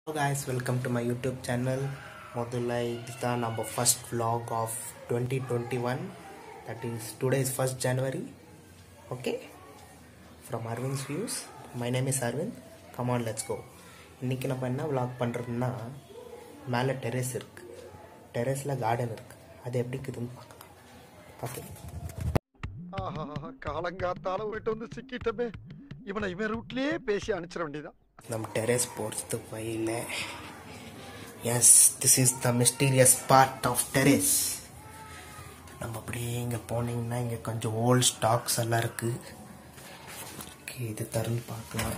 Hello guys, welcome to my YouTube channel. முதல்ல இதுதான் நம்ம first vlog of twenty twenty one that is today is first January okay from Aravind views my name is Aravind come on let's go இன்றைக்கி நம்ம என்ன vlog பண்ணுறோம்னா மேலே terrace இருக்குது டெரேஸில் garden இருக்குது அது எப்படி இருக்குதுன்னு பார்க்கலாம் ஓகே ஆஹா காலங்காத்தால போயிட்டு வந்து சிக்கிட்டமே இவனை இவன் ரூட்லயே பேசி அனுப்பிச்சிட வேண்டியதான் நம்ம டெரேஸ் போகிறது வழியில் yes this is the mysterious part of terrace நம்ம அப்படியே இங்கே போனீங்கன்னா இங்கே கொஞ்சம் ஓல்ட் ஸ்டாக்ஸ் எல்லாம் இருக்குது ஓகே இது தரன்னு பார்க்கலாம்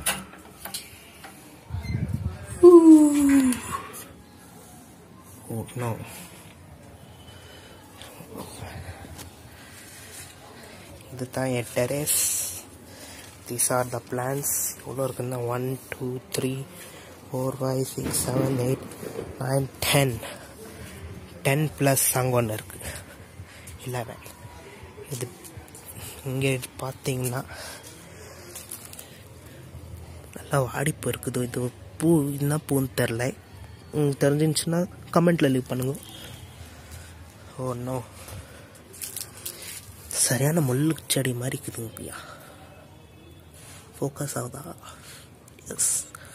ஓ நோ இதுதான் என் terrace these are the plants எவ்வளோ இருக்குன்னா one two three four five six seven eight nine ten ten plus அங்கே ஒன்று இருக்குது லெவன் இது இங்கே பார்த்தீங்கன்னா நல்லா வாடிப்பு இருக்குது இது பூ என்ன பூன்னு தெரில உங்களுக்கு தெரிஞ்சிருந்துச்சுன்னா கமெண்ட்டில் லீவ் பண்ணுங்க ஓ நோ சரியான முள்ளு செடி மாதிரி இருக்குதுங்க பியா ஃபோக்கஸ் ஆகுதா yes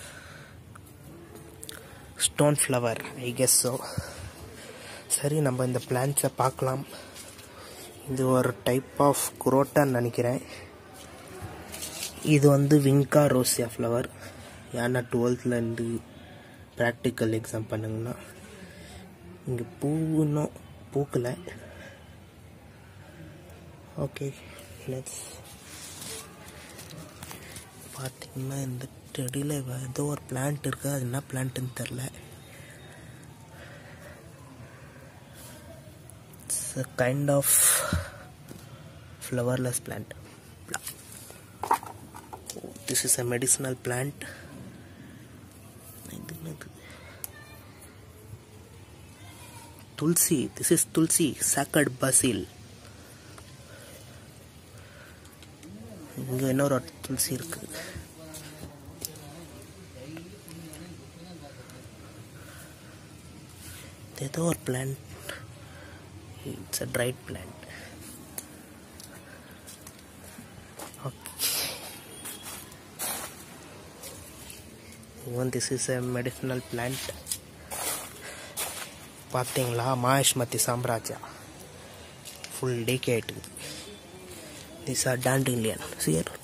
stone flower I guess so சரி நம்ம இந்த பிளான்ஸை பார்க்கலாம் இது ஒரு டைப் ஆஃப் குரோட்டான்னு நினைக்கிறேன் இது வந்து விங்கா ரோசியா ஃப்ளவர் ஏன்னா டுவெல்த்லேருந்து ப்ராக்டிக்கல் எக்ஸாம் பண்ணுங்கன்னா இங்கே பூ இன்னும் பூக்கலை ஓகே லெட்ஸ் பார்த்தீங்கன்னா இந்த செடியில் ஏதோ ஒரு பிளான்ட் இருக்கு அது என்ன பிளான்ட்னு தெரில it's a kind of flowerless plant this is a medicinal plant இது என்னது துளசி this is tulsi sacred basil இங்கே இன்னொரு துளசி இருக்குது ஏதோ ஒரு plant it's a dried plant even this is a medicinal plant பார்த்தீங்களா மாயஷ்மதி சாம்ராஜ்யா ஃபுல் டேக்கே ஆகிட்டு These are dandelion. See here.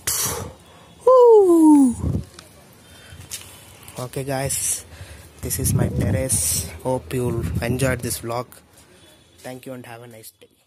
Okay, guys. This is my terrace. Hope you'll enjoyed this vlog. Thank you and have a nice day.